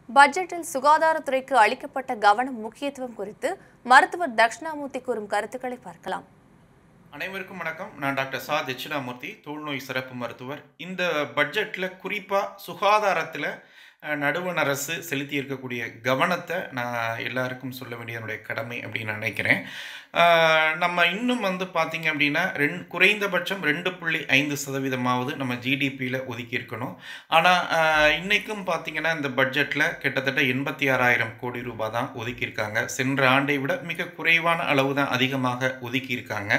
பட்ஜெட்டில் சுகாதாரத்துறைக்கு அளிக்கப்பட்ட கவனம் முக்கியத்துவம் குறித்து மருத்துவர் தட்சிணாமூர்த்தி கூறும் கருத்துக்களை பார்க்கலாம் அனைவருக்கும் வணக்கம் நான் டாக்டர் சா தட்சிணாமூர்த்தி தோல்நோய் சிறப்பு மருத்துவர் இந்த பட்ஜெட்டில் குறிப்பாக சுகாதாரத்தில் அஹ், நடுவண் அரசு செலுத்தி இருக்கக்கூடிய கவனத்தை நான் எல்லாருக்கும் சொல்ல வேண்டிய என்னுடைய கடமை அப்படின்னு நினைக்கிறேன் அஹ், நம்ம இன்னும் வந்து பார்த்தீங்க அப்படின்னா ரெண் குறைந்தபட்சம் ரெண்டு புள்ளி ஐந்து சதவீதமாவது நம்ம ஜிடிபியில் ஒதுக்கி இருக்கணும் ஆனால் இன்னைக்கும் பார்த்தீங்கன்னா இந்த பட்ஜெட்டில் கிட்டத்தட்ட எண்பத்தி ஆறாயிரம் கோடி ரூபாய் தான் ஒதுக்கியிருக்காங்க சென்ற ஆண்டை விட மிக குறைவான அளவு தான் அதிகமாக ஒதுக்கியிருக்காங்க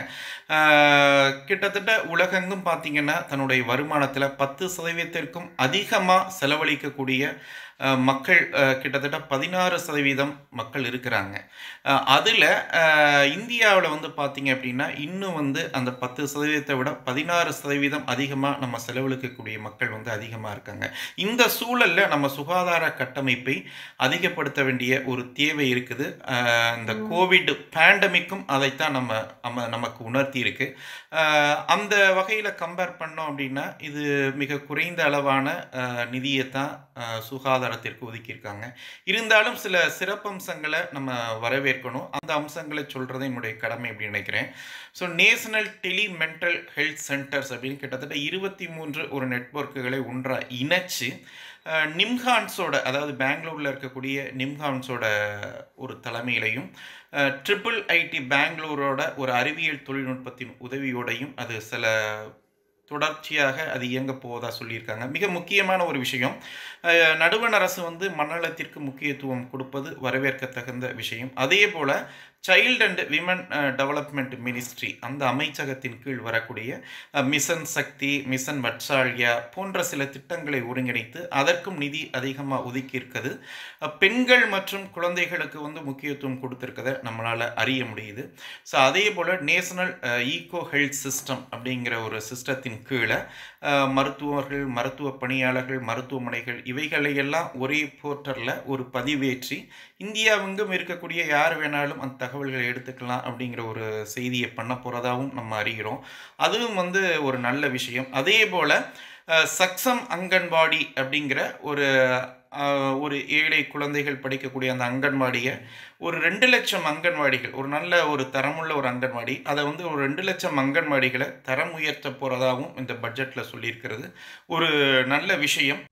ஆஹ் கிட்டத்தட்ட உலகெங்கும் பார்த்தீங்கன்னா தன்னுடைய வருமானத்தில் பத்து சதவீதத்திற்கும் அதிகமாக செலவழிக்கக்கூடிய ஆஹ் மக்கள் ஆஹ் கிட்டத்தட்ட பதினாறு சதவீதம் மக்கள் இருக்கிறாங்க அதில் இந்தியாவில் வந்து பார்த்தீங்க அப்படின்னா இன்னும் வந்து அந்த பத்து சதவீதத்தை விட பதினாறு சதவீதம் அதிகமாக நம்ம செலவழிக்கக்கூடிய மக்கள் வந்து அதிகமாக இருக்காங்க இந்த சூழலில் நம்ம சுகாதார கட்டமைப்பை அதிகப்படுத்த வேண்டிய ஒரு தேவை இருக்குது ஆஹ் இந்த கோவிட் பேண்டமிக்கும் அதைத்தான் நம்ம நம்ம நமக்கு உணர்த்தி இருக்கு ஆஹ் அந்த வகையில் கம்பேர் பண்ணோம் அப்படின்னா இது மிக குறைந்த அளவான ஆஹ் நிதியை தான் ஆஹ் சுகாதாரத்திற்கு ஒதுக்கியிருக்காங்க இருந்தாலும் சில சிறப்பம்சங்களை நம்ம வரவேற்கணும் அந்த அம்சங்களை சொல்கிறது என்னுடைய கடமை அப்படின்னு நினைக்கிறேன் so national telemental health centres அப்படின்னு கிட்டத்தட்ட இருபத்தி மூன்று ஒரு நெட்வொர்க்குகளை ஒன்றாக இணைச்சு அஹ், நிம்ஹான்ஸோட அதாவது பெங்களூரில் இருக்கக்கூடிய நிம்ஹான்ஸோட ஒரு தலைமையிலையும் ட்ரிபிள் ஐடி பெங்களூரோட ஒரு அறிவியல் தொழில்நுட்பத்தின் உதவியோடையும் அது சில தொடர்ச்சியாக அது இயங்க போவதா சொல்லியிருக்காங்க மிக முக்கியமான ஒரு விஷயம் அஹ், நடுவண் அரசு வந்து மனநலத்திற்கு முக்கியத்துவம் கொடுப்பது வரவேற்கத்தகுந்த விஷயம் அதே போல் child and women development ministry அந்த அமைச்சகத்தின் கீழ் வரக்கூடிய அஹ், மிஷன் சக்தி மிஷன் வட்சாலியா போன்ற சில திட்டங்களை ஒருங்கிணைத்து அதற்கும் நிதி அதிகமாக ஒதுக்கி இருக்குது அஹ், பெண்கள் மற்றும் குழந்தைகளுக்கு வந்து முக்கியத்துவம் கொடுத்துருக்கதை நம்மளால் அறிய முடியுது ஸோ அதே போல் நேஷனல் ஈகோ ஹெல்த் சிஸ்டம் அப்படிங்கிற ஒரு சிஸ்டத்தின் கீழே அஹ், மருத்துவர்கள் மருத்துவ பணியாளர்கள் மருத்துவமனைகள் இவைகளையெல்லாம் ஒரே போர்ட்டரில் ஒரு பதிவேற்றி இந்தியாவெங்கும் இருக்கக்கூடிய யார் வேணாலும் அந்த தகவல்களை எடுத்துக்கலாம் அப்படிங்கிற ஒரு செய்தியை பண்ண போகிறதாவும் நம்ம அறிகிறோம் அதுவும் வந்து ஒரு நல்ல விஷயம் அதே போல் சக்சம் அங்கன்வாடி அப்படிங்கிற ஒரு அஹ், ஒரு ஏழை குழந்தைகள் படிக்கக்கூடிய அந்த அங்கன்வாடியை ஒரு ரெண்டு லட்சம் அங்கன்வாடிகள் ஒரு நல்ல ஒரு தரமுள்ள ஒரு அங்கன்வாடி அதை வந்து ஒரு ரெண்டு லட்சம் அங்கன்வாடிகளை தரம் உயர்த்த போகிறதாகவும் இந்த பட்ஜெட்டில் சொல்லியிருக்கிறது ஒரு நல்ல விஷயம்